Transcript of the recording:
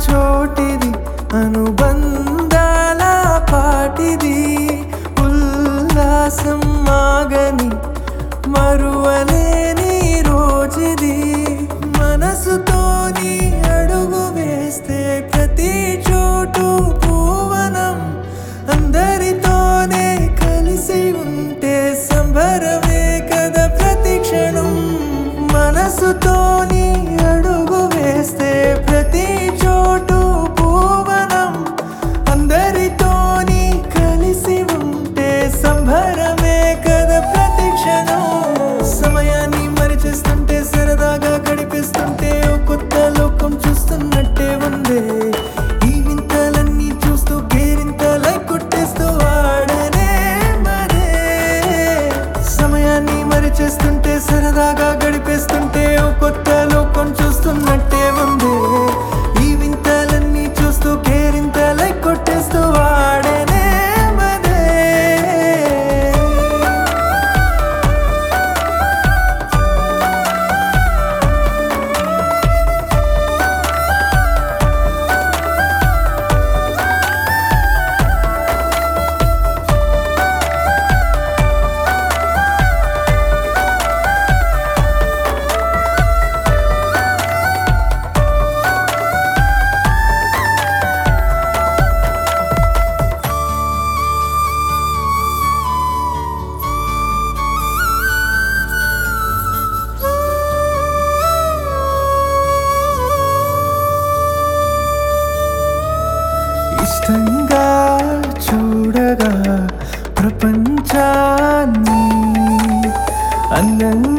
చోటిది అనుబంధాల పాటిది ఉల్లాసం మాగని మరువలేని రోజుది మనసుతోని అడుగు వేస్తే ప్రతి చోటు పూవనం అందరితోనే కలిసి ఉంటే సంబరమే కదా ప్రతి క్షణం మనసుతోని అడుగు వేస్తే ప్రతి చోటు పూవనం అందరితోని కలిసి ఉంటే సంబరమే కదా ప్రతి క్షణం సమయాన్ని మరిచేస్తుంటే సరదాగా గడిపిస్తుంటే ఓ కొత్త లోకం చూస్తున్నట్టే ఉందే ఈ వింతలన్నీ చూస్తూ కేరింతలై కొట్టేస్తూ ఆడనే మరే సమయాన్ని మరిచేస్తుంటే సరదాగా గడిపేస్తుంటే ఓ కొత్త లోకం చూస్తున్నట్టే ఉందే ఈ వింతలన్నీ చూస్తూ కేరింతలై కొట్టేస్తూ ఆడనే మరే ఇష్టంగా చూడగా ప్రపంచాన్ని అందంగా